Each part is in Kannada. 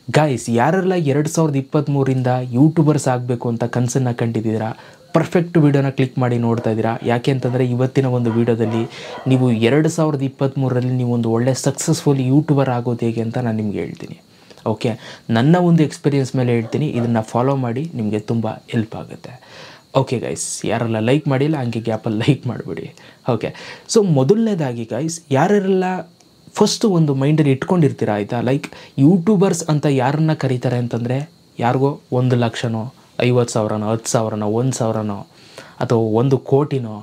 ಗಾಯ್ಸ್ ಯಾರೆಲ್ಲ ಎರಡು ಸಾವಿರದ ಇಪ್ಪತ್ತ್ಮೂರಿಂದ ಯೂಟ್ಯೂಬರ್ಸ್ ಆಗಬೇಕು ಅಂತ ಕನಸನ್ನು ಕಂಡಿದ್ದೀರಾ ಪರ್ಫೆಕ್ಟ್ ವೀಡಿಯೋನ ಕ್ಲಿಕ್ ಮಾಡಿ ನೋಡ್ತಾ ಇದ್ದೀರಾ ಯಾಕೆ ಅಂತಂದರೆ ಇವತ್ತಿನ ಒಂದು ವೀಡಿಯೋದಲ್ಲಿ ನೀವು ಎರಡು ಸಾವಿರದ ಇಪ್ಪತ್ತ್ಮೂರರಲ್ಲಿ ನೀವು ಒಂದು ಒಳ್ಳೆ ಸಕ್ಸಸ್ಫುಲ್ ಯೂಟ್ಯೂಬರ್ ಆಗೋದು ಹೇಗೆ ಅಂತ ನಾನು ನಿಮಗೆ ಹೇಳ್ತೀನಿ ಓಕೆ ನನ್ನ ಒಂದು ಎಕ್ಸ್ಪೀರಿಯನ್ಸ್ ಮೇಲೆ ಹೇಳ್ತೀನಿ ಇದನ್ನು ಫಾಲೋ ಮಾಡಿ ನಿಮಗೆ ತುಂಬ ಹೆಲ್ಪ್ ಆಗುತ್ತೆ ಓಕೆ ಗೈಸ್ ಯಾರೆಲ್ಲ ಲೈಕ್ ಮಾಡಿಲ್ಲ ಹಂಗೆ ಗ್ಯಾಪಲ್ಲಿ ಲೈಕ್ ಮಾಡಿಬಿಡಿ ಓಕೆ ಸೊ ಮೊದಲನೇದಾಗಿ ಗೈಸ್ ಯಾರೆಲ್ಲ ಫಸ್ಟು ಒಂದು ಮೈಂಡಲ್ಲಿ ಇಟ್ಕೊಂಡಿರ್ತೀರ ಆಯಿತಾ ಲೈಕ್ ಯೂಟ್ಯೂಬರ್ಸ್ ಅಂತ ಯಾರನ್ನ ಕರೀತಾರೆ ಅಂತಂದರೆ ಯಾರಿಗೋ ಒಂದು ಲಕ್ಷನೋ ಐವತ್ತು ಸಾವಿರನೋ ಹತ್ತು ಸಾವಿರನೋ ಒಂದು ಸಾವಿರನೋ ಅಥವಾ ಒಂದು ಕೋಟಿನೋ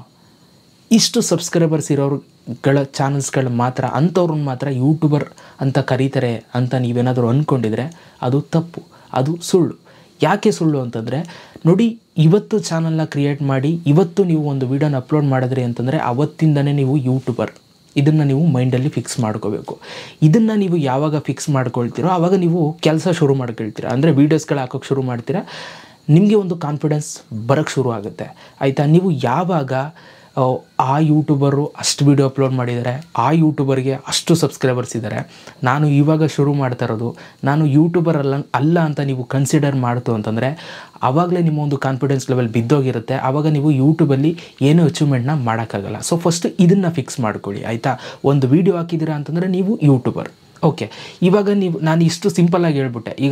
ಇಷ್ಟು ಸಬ್ಸ್ಕ್ರೈಬರ್ಸ್ ಇರೋರುಗಳ ಚಾನಲ್ಸ್ಗಳು ಮಾತ್ರ ಅಂಥವ್ರನ್ನ ಮಾತ್ರ ಯೂಟ್ಯೂಬರ್ ಅಂತ ಕರೀತಾರೆ ಅಂತ ನೀವೇನಾದರೂ ಅಂದ್ಕೊಂಡಿದ್ರೆ ಅದು ತಪ್ಪು ಅದು ಸುಳ್ಳು ಯಾಕೆ ಸುಳ್ಳು ಅಂತಂದರೆ ನೋಡಿ ಇವತ್ತು ಚಾನಲ್ನ ಕ್ರಿಯೇಟ್ ಮಾಡಿ ಇವತ್ತು ನೀವು ಒಂದು ವೀಡಿಯೋನ ಅಪ್ಲೋಡ್ ಮಾಡಿದ್ರಿ ಅಂತಂದರೆ ಅವತ್ತಿಂದನೇ ನೀವು ಯೂಟ್ಯೂಬರ್ ಇದನ್ನು ನೀವು ಮೈಂಡಲ್ಲಿ ಫಿಕ್ಸ್ ಮಾಡ್ಕೋಬೇಕು ಇದನ್ನು ನೀವು ಯಾವಾಗ ಫಿಕ್ಸ್ ಮಾಡ್ಕೊಳ್ತೀರೋ ಆವಾಗ ನೀವು ಕೆಲಸ ಶುರು ಮಾಡ್ಕೊಳ್ತೀರ ಅಂದರೆ ವೀಡಿಯೋಸ್ಗಳು ಹಾಕೋಕ್ಕೆ ಶುರು ಮಾಡ್ತೀರಾ ನಿಮಗೆ ಒಂದು ಕಾನ್ಫಿಡೆನ್ಸ್ ಬರೋಕ್ಕೆ ಶುರು ಆಗುತ್ತೆ ಆಯಿತಾ ನೀವು ಯಾವಾಗ ಆ, ಆ ಯೂಟ್ಯೂಬರು ಅಷ್ಟು ವೀಡಿಯೋ ಅಪ್ಲೋಡ್ ಮಾಡಿದ್ದಾರೆ ಆ ಯೂಟ್ಯೂಬರ್ಗೆ ಅಷ್ಟು ಸಬ್ಸ್ಕ್ರೈಬರ್ಸ್ ಇದ್ದಾರೆ ನಾನು ಇವಾಗ ಶುರು ಮಾಡ್ತಾ ಇರೋದು ನಾನು ಯೂಟ್ಯೂಬರ್ ಅಲ್ಲ ಅಲ್ಲ ಅಂತ ನೀವು ಕನ್ಸಿಡರ್ ಮಾಡ್ತು ಅಂತಂದರೆ ಆವಾಗಲೇ ನಿಮ್ಮ ಒಂದು ಕಾನ್ಫಿಡೆನ್ಸ್ ಲೆವೆಲ್ ಬಿದ್ದೋಗಿರುತ್ತೆ ಆವಾಗ ನೀವು ಯೂಟ್ಯೂಬಲ್ಲಿ ಏನೂ ಅಚೀವ್ಮೆಂಟ್ನ ಮಾಡೋಕ್ಕಾಗಲ್ಲ ಸೊ ಫಸ್ಟ್ ಇದನ್ನು ಫಿಕ್ಸ್ ಮಾಡ್ಕೊಳ್ಳಿ ಆಯಿತಾ ಒಂದು ವೀಡಿಯೋ ಹಾಕಿದ್ದೀರಾ ಅಂತಂದರೆ ನೀವು ಯೂಟ್ಯೂಬರ್ ಓಕೆ ಇವಾಗ ನೀವು ನಾನು ಇಷ್ಟು ಸಿಂಪಲ್ಲಾಗಿ ಹೇಳ್ಬಿಟ್ಟೆ ಈಗ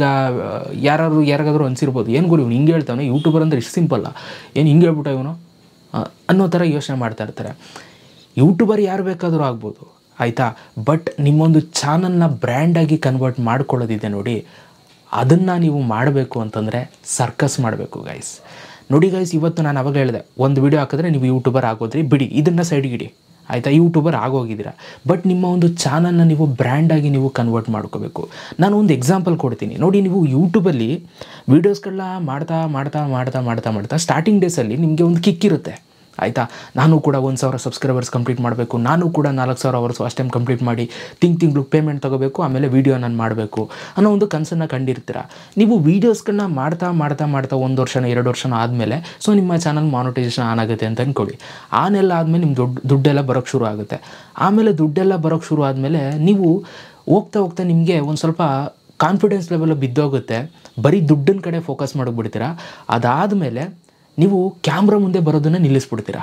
ಯಾರು ಯಾರಿಗಾದ್ರೂ ಅನಿಸಿರ್ಬೋದು ಏನು ಗುರು ಇವ್ನು ಹಿಂಗೆ ಹೇಳ್ತಾನೆ ಯೂಟ್ಯೂಬರ್ ಅಂದರೆ ಇಷ್ಟು ಸಿಂಪಲ್ಲ ಏನು ಹಿಂಗೆ ಹೇಳ್ಬಿಟ್ಟ ಇವನು ಆ, ಅನ್ನೋ ಥರ ಯೋಚನೆ ಮಾಡ್ತಾ ಇರ್ತಾರೆ ಯೂಟ್ಯೂಬರ್ ಯಾರು ಬೇಕಾದರೂ ಆಗ್ಬೋದು ಆಯಿತಾ ಬಟ್ ನಿಮ್ಮೊಂದು ಚಾನಲ್ನ ಬ್ರ್ಯಾಂಡಾಗಿ ಕನ್ವರ್ಟ್ ಮಾಡ್ಕೊಳ್ಳೋದಿದೆ ನೋಡಿ ಅದನ್ನು ನೀವು ಮಾಡಬೇಕು ಅಂತಂದರೆ ಸರ್ಕಸ್ ಮಾಡಬೇಕು ಗೈಸ್ ನೋಡಿ ಗೈಸ್ ಇವತ್ತು ನಾನು ಅವಾಗ ಹೇಳಿದೆ ಒಂದು ವಿಡಿಯೋ ಹಾಕಿದ್ರೆ ನೀವು ಯೂಟ್ಯೂಬರ್ ಆಗೋದ್ರಿ ಬಿಡಿ ಇದನ್ನು ಸೈಡ್ಗಿಡಿ ಆಯಿತಾ ಯೂಟ್ಯೂಬರ್ ಆಗೋಗಿದ್ದೀರಾ ಬಟ್ ನಿಮ್ಮ ಒಂದು ಚಾನಲ್ನ ನೀವು ಬ್ರ್ಯಾಂಡಾಗಿ ನೀವು ಕನ್ವರ್ಟ್ ಮಾಡ್ಕೋಬೇಕು ನಾನು ಒಂದು ಎಕ್ಸಾಂಪಲ್ ಕೊಡ್ತೀನಿ ನೋಡಿ ನೀವು ಯೂಟ್ಯೂಬಲ್ಲಿ ವೀಡಿಯೋಸ್ಗಳನ್ನ ಮಾಡ್ತಾ ಮಾಡ್ತಾ ಮಾಡ್ತಾ ಮಾಡ್ತಾ ಮಾಡ್ತಾ ಸ್ಟಾರ್ಟಿಂಗ್ ಡೇಸಲ್ಲಿ ನಿಮಗೆ ಒಂದು ಕಿಕ್ ಇರುತ್ತೆ ಆಯಿತಾ ನಾನು ಕೂಡ ಒಂದು ಸಾವಿರ ಸಬ್ಸ್ಕ್ರೈಬರ್ಸ್ ಕಂಪ್ಲೀಟ್ ಮಾಡಬೇಕು ನಾನು ಕೂಡ ನಾಲ್ಕು ಸಾವಿರ ಅವರ್ಸ್ ಅಷ್ಟು ಟೈಮ್ ಕಂಪ್ಲೀಟ್ ಮಾಡಿ ತಿಂಗ್ ತಿಂಗಳು ಪೇಮೆಂಟ್ ತೊಗೋಬೇಕು ಆಮೇಲೆ ವೀಡಿಯೋ ನಾನು ಮಾಡಬೇಕು ಅನ್ನೋ ಒಂದು ಕನಸನ್ನು ಕಂಡಿರ್ತೀರ ನೀವು ವೀಡಿಯೋಸ್ಗಳನ್ನ ಮಾಡ್ತಾ ಮಾಡ್ತಾ ಮಾಡ್ತಾ ಒಂದು ವರ್ಷನೋ ಎರಡು ವರ್ಷನೋ ಆದಮೇಲೆ ಸೊ ನಿಮ್ಮ ಚಾನಲ್ ಮಾನಿಟೈಸೇಷನ್ ಆನ್ ಆಗುತ್ತೆ ಅಂತ ಅಂದ್ಕೊಳ್ಳಿ ಆನೆಲ್ಲ ಆದಮೇಲೆ ನಿಮ್ಮ ದುಡ್ಡು ದುಡ್ಡೆಲ್ಲ ಬರೋಕ್ಕೆ ಶುರು ಆಗುತ್ತೆ ಆಮೇಲೆ ದುಡ್ಡೆಲ್ಲ ಬರೋಕ್ಕೆ ಶುರು ಆದಮೇಲೆ ನೀವು ಹೋಗ್ತಾ ಹೋಗ್ತಾ ನಿಮಗೆ ಒಂದು ಸ್ವಲ್ಪ ಕಾನ್ಫಿಡೆನ್ಸ್ ಲೆವೆಲ್ ಬಿದ್ದೋಗುತ್ತೆ ಬರೀ ದುಡ್ಡಿನ ಕಡೆ ಫೋಕಸ್ ಮಾಡಿಬಿಡ್ತೀರಾ ಅದಾದಮೇಲೆ ನೀವು ಕ್ಯಾಮ್ರಾ ಮುಂದೆ ಬರೋದನ್ನು ನಿಲ್ಲಿಸ್ಬಿಡ್ತೀರಾ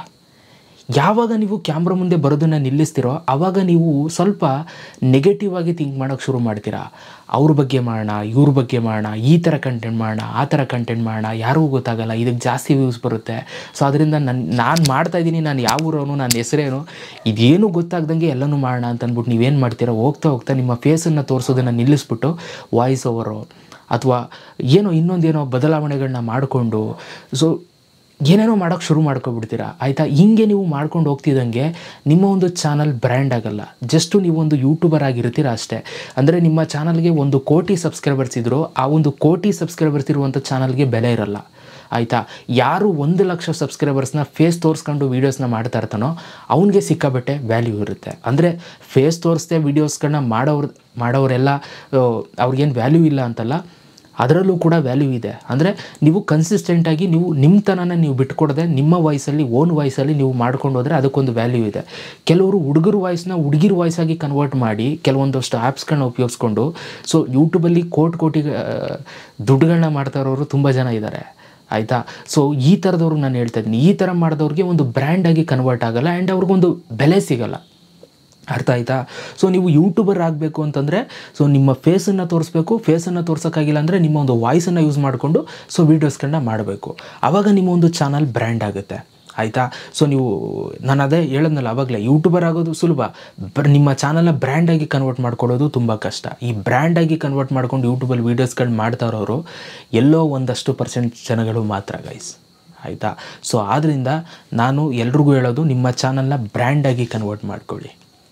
ಯಾವಾಗ ನೀವು ಕ್ಯಾಮ್ರಾ ಮುಂದೆ ಬರೋದನ್ನು ನಿಲ್ಲಿಸ್ತೀರೋ ಆವಾಗ ನೀವು ಸ್ವಲ್ಪ ನೆಗೆಟಿವ್ ಆಗಿ ಥಿಂಕ್ ಮಾಡೋಕ್ಕೆ ಶುರು ಮಾಡ್ತೀರಾ ಅವ್ರ ಬಗ್ಗೆ ಮಾಡೋಣ ಇವ್ರ ಬಗ್ಗೆ ಮಾಡೋಣ ಈ ಥರ ಕಂಟೆಂಟ್ ಮಾಡೋಣ ಆ ಥರ ಕಂಟೆಂಟ್ ಮಾಡೋಣ ಯಾರಿಗೂ ಗೊತ್ತಾಗಲ್ಲ ಇದಕ್ಕೆ ಜಾಸ್ತಿ ವ್ಯೂಸ್ ಬರುತ್ತೆ ಸೊ ಅದರಿಂದ ನನ್ನ ನಾನು ಮಾಡ್ತಾ ಇದ್ದೀನಿ ನಾನು ಯಾವ ಊರವನು ನನ್ನ ಹೆಸರೇನು ಇದೇನು ಗೊತ್ತಾಗ್ದಂಗೆ ಎಲ್ಲನೂ ಮಾಡೋಣ ಅಂತ ಅಂದ್ಬಿಟ್ಟು ನೀವೇನು ಮಾಡ್ತೀರಾ ಹೋಗ್ತಾ ಹೋಗ್ತಾ ನಿಮ್ಮ ಫೇಸನ್ನು ತೋರಿಸೋದನ್ನು ನಿಲ್ಲಿಸ್ಬಿಟ್ಟು ವಾಯ್ಸ್ ಓವರು ಅಥವಾ ಏನೋ ಇನ್ನೊಂದೇನೋ ಬದಲಾವಣೆಗಳನ್ನ ಮಾಡಿಕೊಂಡು ಸೊ ಏನೇನೋ ಮಾಡೋಕ್ಕೆ ಶುರು ಮಾಡ್ಕೊಬಿಡ್ತೀರಾ ಆಯಿತಾ ಹಿಂಗೆ ನೀವು ಮಾಡ್ಕೊಂಡು ಹೋಗ್ತಿದ್ದಂಗೆ ನಿಮ್ಮ ಒಂದು ಚಾನಲ್ ಬ್ರ್ಯಾಂಡ್ ಆಗಲ್ಲ ಜಸ್ಟು ನೀವು ಒಂದು ಯೂಟ್ಯೂಬರ್ ಆಗಿರ್ತೀರ ಅಷ್ಟೇ ಅಂದರೆ ನಿಮ್ಮ ಚಾನಲ್ಗೆ ಒಂದು ಕೋಟಿ ಸಬ್ಸ್ಕ್ರೈಬರ್ಸ್ ಇದ್ದರೂ ಆ ಒಂದು ಕೋಟಿ ಸಬ್ಸ್ಕ್ರೈಬರ್ಸ್ ಇರುವಂಥ ಚಾನಲ್ಗೆ ಬೆಲೆ ಇರಲ್ಲ ಆಯಿತಾ ಯಾರು ಒಂದು ಲಕ್ಷ ಸಬ್ಸ್ಕ್ರೈಬರ್ಸ್ನ ಫೇಸ್ ತೋರಿಸ್ಕೊಂಡು ವೀಡಿಯೋಸ್ನ ಮಾಡ್ತಾ ಇರ್ತಾನೋ ಅವನಿಗೆ ಸಿಕ್ಕಾಬಟ್ಟೆ ವ್ಯಾಲ್ಯೂ ಇರುತ್ತೆ ಅಂದರೆ ಫೇಸ್ ತೋರಿಸ್ದೆ ವೀಡಿಯೋಸ್ಗಳನ್ನ ಮಾಡೋರು ಮಾಡೋರೆಲ್ಲ ಅವ್ರಿಗೇನು ವ್ಯಾಲ್ಯೂ ಇಲ್ಲ ಅಂತಲ್ಲ ಅದರಲ್ಲೂ ಕೂಡ ವ್ಯಾಲ್ಯೂ ಇದೆ ಅಂದರೆ ನೀವು ಕನ್ಸಿಸ್ಟೆಂಟಾಗಿ ನೀವು ನಿಮ್ಮ ತನನ ನೀವು ಬಿಟ್ಕೊಡದೆ ನಿಮ್ಮ ವಾಯ್ಸಲ್ಲಿ ಓನ್ ವಾಯ್ಸಲ್ಲಿ ನೀವು ಮಾಡ್ಕೊಂಡು ಹೋದರೆ ಅದಕ್ಕೊಂದು ವ್ಯಾಲ್ಯೂ ಇದೆ ಕೆಲವರು ಹುಡುಗರ ವಾಯ್ಸ್ನ ಹುಡುಗಿರ ವಾಯ್ಸಾಗಿ ಕನ್ವರ್ಟ್ ಮಾಡಿ ಕೆಲವೊಂದಷ್ಟು ಆ್ಯಪ್ಸ್ಗಳನ್ನ ಉಪಯೋಗಿಸ್ಕೊಂಡು ಸೊ ಯೂಟ್ಯೂಬಲ್ಲಿ ಕೋಟಿ ಕೋಟಿ ಆ, ದುಡ್ಡುಗಳನ್ನ ಮಾಡ್ತಾ ಇರೋರು ತುಂಬ ಜನ ಇದ್ದಾರೆ ಆಯಿತಾ ಸೊ ಈ ಥರದವ್ರಿಗೆ ನಾನು ಹೇಳ್ತಾ ಇದ್ದೀನಿ ಈ ಥರ ಮಾಡಿದವ್ರಿಗೆ ಒಂದು ಬ್ರ್ಯಾಂಡಾಗಿ ಕನ್ವರ್ಟ್ ಆಗಲ್ಲ ಆ್ಯಂಡ್ ಅವ್ರಿಗೊಂದು ಬೆಲೆ ಸಿಗಲ್ಲ ಅರ್ಥ ಆಯ್ತಾ ಸೊ ನೀವು ಯೂಟ್ಯೂಬರ್ ಆಗಬೇಕು ಅಂತಂದರೆ ಸೊ ನಿಮ್ಮ ಫೇಸನ್ನು ತೋರಿಸ್ಬೇಕು ಫೇಸನ್ನು ತೋರ್ಸೋಕ್ಕಾಗಿಲ್ಲ ಅಂದರೆ ನಿಮ್ಮ ಒಂದು ವಾಯ್ಸನ್ನು ಯೂಸ್ ಮಾಡಿಕೊಂಡು ಸೊ ವೀಡಿಯೋಸ್ಗಳನ್ನ ಮಾಡಬೇಕು ಆವಾಗ ನಿಮ್ಮ ಒಂದು ಚಾನಲ್ ಬ್ರ್ಯಾಂಡ್ ಆಗುತ್ತೆ ಆಯಿತಾ ಸೊ ನೀವು ನಾನು ಅದೇ ಹೇಳದ್ನಲ್ಲ ಆವಾಗಲೇ ಯೂಟ್ಯೂಬರ್ ಆಗೋದು ಸುಲಭ ಬರ್ ನಿಮ್ಮ ಚಾನಲ್ನ ಬ್ರ್ಯಾಂಡಾಗಿ ಕನ್ವರ್ಟ್ ಮಾಡ್ಕೊಳ್ಳೋದು ತುಂಬ ಕಷ್ಟ ಈ ಬ್ರ್ಯಾಂಡಾಗಿ ಕನ್ವರ್ಟ್ ಮಾಡ್ಕೊಂಡು ಯೂಟ್ಯೂಬಲ್ಲಿ ವೀಡಿಯೋಸ್ಗಳು ಮಾಡ್ತಾ ಇರೋರು ಎಲ್ಲೋ ಒಂದಷ್ಟು ಪರ್ಸೆಂಟ್ ಜನಗಳು ಮಾತ್ರ ಗೈಸ್ ಆಯಿತಾ ಸೊ ಆದ್ದರಿಂದ ನಾನು ಎಲ್ರಿಗೂ ಹೇಳೋದು ನಿಮ್ಮ ಚಾನಲ್ನ ಬ್ರ್ಯಾಂಡಾಗಿ ಕನ್ವರ್ಟ್ ಮಾಡ್ಕೊಳ್ಳಿ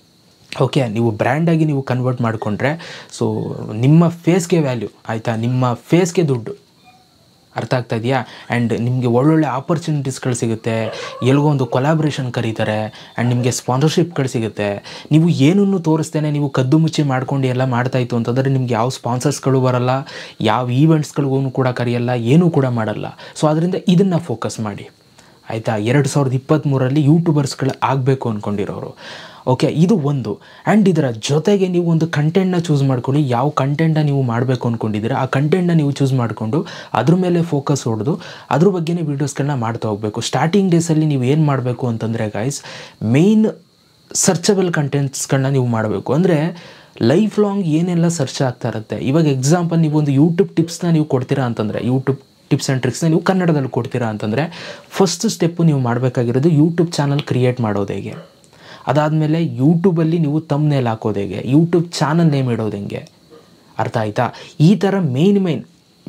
ಓಕೆ ನೀವು ಬ್ರ್ಯಾಂಡಾಗಿ ನೀವು ಕನ್ವರ್ಟ್ ಮಾಡಿಕೊಂಡ್ರೆ ಸೊ ನಿಮ್ಮ ಫೇಸ್ಗೆ ವ್ಯಾಲ್ಯೂ ಆಯಿತಾ ನಿಮ್ಮ ಫೇಸ್ಗೆ ದುಡ್ಡು ಅರ್ಥ ಆಗ್ತಾ ಇದೆಯಾ ಆ್ಯಂಡ್ ನಿಮಗೆ ಒಳ್ಳೊಳ್ಳೆ ಆಪರ್ಚುನಿಟೀಸ್ಗಳು ಸಿಗುತ್ತೆ ಎಲ್ಗೋ ಒಂದು ಕೊಲಾಬ್ರೇಷನ್ ಕರೀತಾರೆ ಆ್ಯಂಡ್ ನಿಮಗೆ ಸ್ಪಾನ್ಸರ್ಶಿಪ್ಗಳು ಸಿಗುತ್ತೆ ನೀವು ಏನನ್ನು ತೋರಿಸ್ತೇನೆ ನೀವು ಕದ್ದು ಮುಚ್ಚಿ ಮಾಡ್ಕೊಂಡು ಎಲ್ಲ ಮಾಡ್ತಾಯಿತ್ತು ಅಂತಂದರೆ ನಿಮ್ಗೆ ಯಾವ ಸ್ಪಾನ್ಸರ್ಸ್ಗಳು ಬರಲ್ಲ ಯಾವ ಈವೆಂಟ್ಸ್ಗಳಿಗೂ ಕೂಡ ಕರೆಯಲ್ಲ ಏನೂ ಕೂಡ ಮಾಡಲ್ಲ ಸೊ ಅದರಿಂದ ಇದನ್ನು ಫೋಕಸ್ ಮಾಡಿ ಆಯಿತಾ ಎರಡು ಸಾವಿರದ ಇಪ್ಪತ್ತ್ಮೂರರಲ್ಲಿ ಯೂಟ್ಯೂಬರ್ಸ್ಗಳು ಆಗಬೇಕು ಅಂದ್ಕೊಂಡಿರೋರು ಓಕೆ ಇದು ಒಂದು ಆ್ಯಂಡ್ ಇದರ ಜೊತೆಗೆ ನೀವು ಒಂದು ಕಂಟೆಂಟ್ನ ಚೂಸ್ ಮಾಡ್ಕೊಂಡು ಯಾವ ಕಂಟೆಂಟ್ನ ನೀವು ಮಾಡಬೇಕು ಅಂದ್ಕೊಂಡಿದ್ದೀರಾ ಆ ಕಂಟೆಂಟ್ನ ನೀವು ಚೂಸ್ ಮಾಡಿಕೊಂಡು ಅದ್ರ ಮೇಲೆ ಫೋಕಸ್ ಹೊಡೆದು ಅದ್ರ ಬಗ್ಗೆನೇ ವೀಡಿಯೋಸ್ಗಳನ್ನ ಮಾಡ್ತಾ ಹೋಗಬೇಕು ಸ್ಟಾರ್ಟಿಂಗ್ ಡೇಸಲ್ಲಿ ನೀವು ಏನು ಮಾಡಬೇಕು ಅಂತಂದರೆ ಗಾಯ್ಸ್ ಮೇಯ್ನ್ ಸರ್ಚಬಲ್ ಕಂಟೆಂಟ್ಸ್ಗಳನ್ನ ನೀವು ಮಾಡಬೇಕು ಅಂದರೆ ಲೈಫ್ ಲಾಂಗ್ ಏನೆಲ್ಲ ಸರ್ಚ್ ಆಗ್ತಾ ಇರುತ್ತೆ ಇವಾಗ ಎಕ್ಸಾಂಪಲ್ ನೀವು ಒಂದು ಯೂಟ್ಯೂಬ್ ಟಿಪ್ಸ್ನ ನೀವು ಕೊಡ್ತೀರಾ ಅಂತಂದರೆ ಯೂಟ್ಯೂಬ್ ಟಿಪ್ಸ್ ಆ್ಯಂಡ್ ಟ್ರಿಕ್ಸ್ನ ನೀವು ಕನ್ನಡದಲ್ಲಿ ಕೊಡ್ತೀರಾ ಅಂತಂದರೆ ಫಸ್ಟ್ ಸ್ಟೆಪ್ಪು ನೀವು ಮಾಡಬೇಕಾಗಿರೋದು ಯೂಟ್ಯೂಬ್ ಚಾನಲ್ ಕ್ರಿಯೇಟ್ ಮಾಡೋದು ಹೇಗೆ ಅದಾದಮೇಲೆ ಯೂಟ್ಯೂಬಲ್ಲಿ ನೀವು ತಮ್ನೇಲ್ ಹಾಕೋದು ಹೇಗೆ ಯೂಟ್ಯೂಬ್ ಚಾನಲ್ ನೇಮ್ ಇಡೋದು ಹೆಂಗೆ ಅರ್ಥ ಆಯ್ತಾ ಈ ಥರ ಮೇಯ್ನ್ ಮೇಯ್ನ್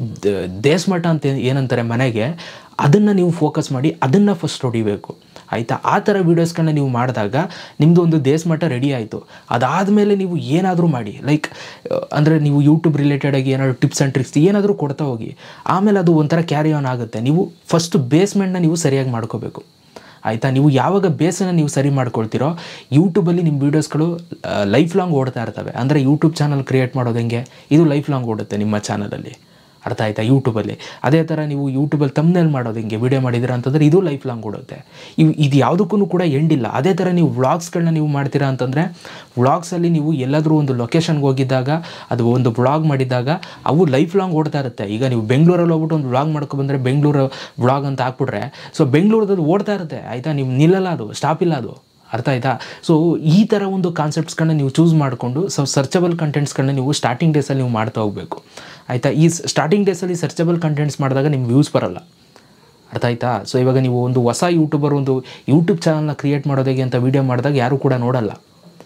ದೇಶಮಠ ಅಂತ ಏನಂತಾರೆ ಮನೆಗೆ ಅದನ್ನು ನೀವು ಫೋಕಸ್ ಮಾಡಿ ಅದನ್ನು ಫಸ್ಟ್ ಹೊಡಿಬೇಕು ಆಯಿತಾ ಆ ಥರ ವೀಡಿಯೋಸ್ಗಳನ್ನ ನೀವು ಮಾಡಿದಾಗ ನಿಮ್ಮದು ಒಂದು ದೇಶಮಠ ರೆಡಿ ಆಯಿತು ಅದಾದಮೇಲೆ ನೀವು ಏನಾದರೂ ಮಾಡಿ ಲೈಕ್ ಅಂದರೆ ನೀವು ಯೂಟ್ಯೂಬ್ ರಿಲೇಟೆಡಾಗಿ ಏನಾದರೂ ಟಿಪ್ಸ್ ಆ್ಯಂಡ್ ಟ್ರಿಕ್ಸ್ ಏನಾದರೂ ಕೊಡ್ತಾ ಹೋಗಿ ಆಮೇಲೆ ಅದು ಒಂಥರ ಕ್ಯಾರಿ ಆನ್ ಆಗುತ್ತೆ ನೀವು ಫಸ್ಟ್ ಬೇಸ್ಮೆಂಟ್ನ ನೀವು ಸರಿಯಾಗಿ ಮಾಡ್ಕೋಬೇಕು ಆಯಿತಾ ನೀವು ಯಾವಾಗ ಬೇಸನ್ನು ನೀವು ಸರಿ ಮಾಡ್ಕೊಳ್ತೀರೋ ಯೂಟ್ಯೂಬಲ್ಲಿ ನಿಮ್ಮ ವೀಡಿಯೋಸ್ಗಳು ಲೈಫ್ ಲಾಂಗ್ ಓಡ್ತಾ ಇರ್ತವೆ ಅಂದರೆ ಯೂಟ್ಯೂಬ್ ಚಾನಲ್ ಕ್ರಿಯೇಟ್ ಮಾಡೋದು ಹೆಂಗೆ ಇದು ಲೈಫ್ ಲಾಂಗ್ ಓಡುತ್ತೆ ನಿಮ್ಮ ಚಾನಲಲ್ಲಿ ಅರ್ಥ ಆಯ್ತಾ ಯೂಟ್ಯೂಬಲ್ಲಿ ಅದೇ ಥರ ನೀವು ಯೂಟ್ಯೂಬಲ್ಲಿ ತಮ್ನೇಲ್ ಮಾಡೋದು ಹಿಂಗೆ ವಿಡಿಯೋ ಮಾಡಿದ್ದೀರಾ ಅಂತಂದರೆ ಇದು ಲೈಫ್ ಲಾಂಗ್ ಓಡುತ್ತೆ ಇವು ಇದು ಯಾವುದಕ್ಕೂ ಕೂಡ ಎಂಡಿಲ್ಲ ಅದೇ ಥರ ನೀವು ವ್ಲಾಗ್ಸ್ಗಳನ್ನ ನೀವು ಮಾಡ್ತೀರಾ ಅಂತಂದರೆ ವ್ಲಾಗ್ಸಲ್ಲಿ ನೀವು ಎಲ್ಲಾದರೂ ಒಂದು ಲೊಕೇಶನ್ಗೆ ಹೋಗಿದ್ದಾಗ ಅದು ಒಂದು ವ್ಲಾಗ್ ಮಾಡಿದಾಗ ಅವು ಲೈಫ್ ಲಾಂಗ್ ಓಡ್ತಾ ಇರುತ್ತೆ ಈಗ ನೀವು ಬೆಂಗಳೂರಲ್ಲಿ ಹೋಗ್ಬಿಟ್ಟು ಒಂದು ವ್ಲಾಗ್ ಮಾಡ್ಕೊಬಂದರೆ ಬೆಂಗಳೂರು ವ್ಲಾಗ್ ಅಂತ ಹಾಕ್ಬಿಟ್ರೆ ಸೊ ಬೆಂಗಳೂರದಲ್ಲಿ ಓಡ್ತಾ ಇರುತ್ತೆ ಆಯಿತಾ ನೀವು ನಿಲ್ಲಲ್ಲ ಅದು ಸ್ಟಾಪ್ ಇಲ್ಲ ಅದು ಅರ್ಥ ಆಯ್ತಾ ಸೊ ಈ ಥರ ಒಂದು ಕಾನ್ಸೆಪ್ಟ್ಸ್ಗಳನ್ನ ನೀವು ಚೂಸ್ ಮಾಡಿಕೊಂಡು ಸೊ ಸರ್ಚಬಲ್ ಕಂಟೆಂಟ್ಸ್ಗಳನ್ನ ನೀವು ಸ್ಟಾರ್ಟಿಂಗ್ ಡೇಸಲ್ಲಿ ನೀವು ಮಾಡ್ತಾ ಹೋಗಬೇಕು ಆಯಿತಾ ಈ ಸ್ಟಾರ್ಟಿಂಗ್ ಡೇಸಲ್ಲಿ ಸರ್ಚಬಲ್ ಕಂಟೆಂಟ್ಸ್ ಮಾಡಿದಾಗ ನಿಮ್ಗೆ ವ್ಯೂಸ್ ಬರಲ್ಲ ಅರ್ಥ ಆಯ್ತಾ ಸೊ ಇವಾಗ ನೀವು ಒಂದು ಹೊಸ ಯೂಟ್ಯೂಬರ್ ಒಂದು ಯೂಟ್ಯೂಬ್ ಚಾನಲ್ನ ಕ್ರಿಯೇಟ್ ಮಾಡೋದಾಗೆ ಅಂತ ವೀಡಿಯೋ ಮಾಡಿದಾಗ ಯಾರೂ ಕೂಡ ನೋಡಲ್ಲ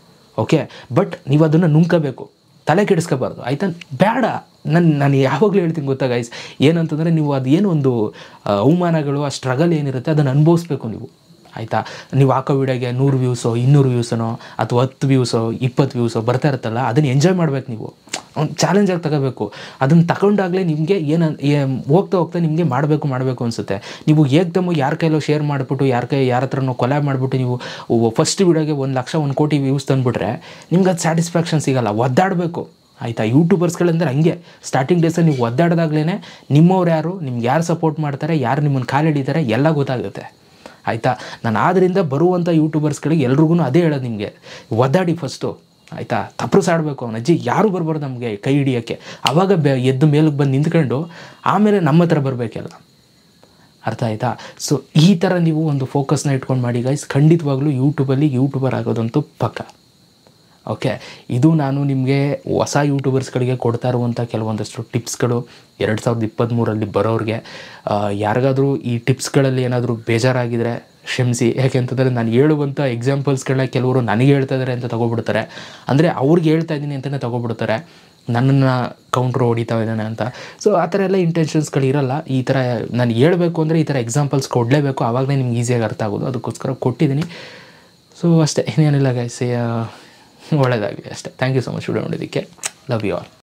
ಓಕೆ ಬಟ್ ನೀವು ಅದನ್ನು ನುಂಕಬೇಕು ತಲೆ ಕೆಡಿಸ್ಕೋಬಾರ್ದು ಆಯಿತಾ ಬೇಡ ನಾನು ನಾನು ಯಾವಾಗಲೂ ಹೇಳ್ತೀನಿ ಗೊತ್ತಾ ಗೈಸ್ ಏನಂತಂದರೆ ನೀವು ಅದು ಏನು ಒಂದು ಆ, ಅವಮಾನಗಳು ಆ ಸ್ಟ್ರಗಲ್ ಏನಿರುತ್ತೆ ಅದನ್ನು ಅನುಭವಿಸ್ಬೇಕು ನೀವು ಆಯಿತಾ ನೀವು ಹಾಕೋ ವಿಡಿಯೋಗೆ ನೂರು ವ್ಯೂಸೋ ಇನ್ನೂರು ವ್ಯೂಸನೋ ಅಥವಾ ಹತ್ತು ವ್ಯೂಸೋ ಇಪ್ಪತ್ತು ವ್ಯೂಸೋ ಬರ್ತಾ ಇರುತ್ತಲ್ಲ ಅದನ್ನು ಎಂಜಾಯ್ ಮಾಡ್ಬೇಕು ನೀವು ಒಂದು ಚಾಲೆಂಜಾಗಿ ತಗೋಬೇಕು ಅದನ್ನು ತಗೊಂಡಾಗಲೇ ನಿಮಗೆ ಏನು ಹೋಗ್ತಾ ಹೋಗ್ತಾ ನಿಮಗೆ ಮಾಡಬೇಕು ಮಾಡಬೇಕು ಅನಿಸುತ್ತೆ ನೀವು ಏಕ್ದಮ್ಮು ಯಾರ ಕೈಲೋ ಶೇರ್ ಮಾಡಿಬಿಟ್ಟು ಯಾರ ಕೈ ಯಾರ ಹತ್ರನೋ ಕೊಲ್ಯಾಬ್ ಮಾಡಿಬಿಟ್ಟು ನೀವು ಫಸ್ಟ್ ವಿಡಿಯೋಗೆ ಒಂದು ಲಕ್ಷ ಒಂದು ಕೋಟಿ ವ್ಯೂಸ್ ತಂದುಬಿಟ್ರೆ ನಿಮ್ಗೆ ಅದು ಸ್ಯಾಟಿಸ್ಫ್ಯಾಕ್ಷನ್ ಸಿಗಲ್ಲ ಒದ್ದಾಡಬೇಕು ಆಯಿತಾ ಯೂಟ್ಯೂಬರ್ಸ್ಗಳಂದ್ರೆ ಹಂಗೆ ಸ್ಟಾರ್ಟಿಂಗ್ ಡೇಸಲ್ಲಿ ನೀವು ಒದ್ದಾಡ್ದಾಗ್ಲೇ ನಿಮ್ಮವ್ರು ಯಾರು ನಿಮ್ಗೆ ಯಾರು ಸಪೋರ್ಟ್ ಮಾಡ್ತಾರೆ ಯಾರು ನಿಮ್ಮನ್ನು ಕಾಲು ಹಿಡಿತಾರೆ ಎಲ್ಲ ಗೊತ್ತಾಗುತ್ತೆ ಆಯಿತಾ ನಾನು ಆದ್ದರಿಂದ ಬರುವಂಥ ಯೂಟ್ಯೂಬರ್ಸ್ಗಳಿಗೆ ಎಲ್ರಿಗೂ ಅದೇ ಹೇಳೋದು ನಿಮಗೆ ಒದ್ದಾಡಿ ಫಸ್ಟು ಆಯಿತಾ ತಪ್ರಸಾಡಬೇಕು ಅವನ ಅಜ್ಜಿ ಯಾರು ಬರ್ಬಾರ್ದು ನಮಗೆ ಕೈ ಹಿಡಿಯೋಕ್ಕೆ ಆವಾಗ ಬೆ ಎದ್ದು ಮೇಲಕ್ಕೆ ಬಂದು ನಿಂತ್ಕೊಂಡು ಆಮೇಲೆ ನಮ್ಮ ಹತ್ರ ಬರಬೇಕೆಲ್ಲ ಅರ್ಥ ಆಯ್ತಾ ಸೊ ಈ ಥರ ನೀವು ಒಂದು ಫೋಕಸ್ನ ಇಟ್ಕೊಂಡು ಮಾಡಿ ಗೈಸ್ ಖಂಡಿತವಾಗ್ಲೂ ಯೂಟ್ಯೂಬಲ್ಲಿ ಯೂಟ್ಯೂಬರ್ ಆಗೋದಂತೂ ಪಕ್ಕ ಓಕೆ ಇದು ನಾನು ನಿಮಗೆ ಹೊಸ ಯೂಟ್ಯೂಬರ್ಸ್ಗಳಿಗೆ ಕೊಡ್ತಾ ಇರುವಂಥ ಕೆಲವೊಂದಷ್ಟು ಟಿಪ್ಸ್ಗಳು ಎರಡು ಸಾವಿರದ ಇಪ್ಪತ್ತ್ಮೂರಲ್ಲಿ ಬರೋರಿಗೆ ಆ, ಯಾರಿಗಾದರೂ ಈ ಟಿಪ್ಸ್ಗಳಲ್ಲಿ ಏನಾದರೂ ಬೇಜಾರಾಗಿದ್ದರೆ ಕ್ಷಮಿಸಿ ಯಾಕೆಂತಂದರೆ ನಾನು ಹೇಳುವಂಥ ಎಕ್ಸಾಂಪಲ್ಸ್ಗಳನ್ನ ಕೆಲವರು ನನಗೆ ಹೇಳ್ತಾ ಇದ್ದಾರೆ ಅಂತ ತಗೊಬಿಡ್ತಾರೆ ಅಂದರೆ ಅವ್ರಿಗೆ ಹೇಳ್ತಾ ಇದ್ದೀನಿ ಅಂತಲೇ ತಗೊಬಿಡ್ತಾರೆ ನನ್ನನ್ನು ಕೌಂಟ್ರ್ ಹೊಡಿತಾ ಇದ್ದಾನೆ ಅಂತ ಸೊ ಆ ಥರ ಎಲ್ಲ ಇಂಟೆನ್ಷನ್ಸ್ಗಳು ಇರಲ್ಲ ಈ ಥರ ನಾನು ಹೇಳಬೇಕು ಅಂದರೆ ಈ ಥರ ಎಕ್ಸಾಂಪಲ್ಸ್ ಕೊಡಲೇಬೇಕು ಆವಾಗಲೇ ನಿಮ್ಗೆ ಈಸಿಯಾಗಿ ಅರ್ಥ ಆಗೋದು ಅದಕ್ಕೋಸ್ಕರ ಕೊಟ್ಟಿದ್ದೀನಿ ಸೊ ಅಷ್ಟೇ ಇನ್ನೇನಿಲ್ಲ ಗೈಸ್ ಒಳ್ಳೆಯದಾಗಲಿ ಅಷ್ಟೇ thank you so much video ನೋಡೋದಕ್ಕೆ ಲವ್ ಯು ಆಲ್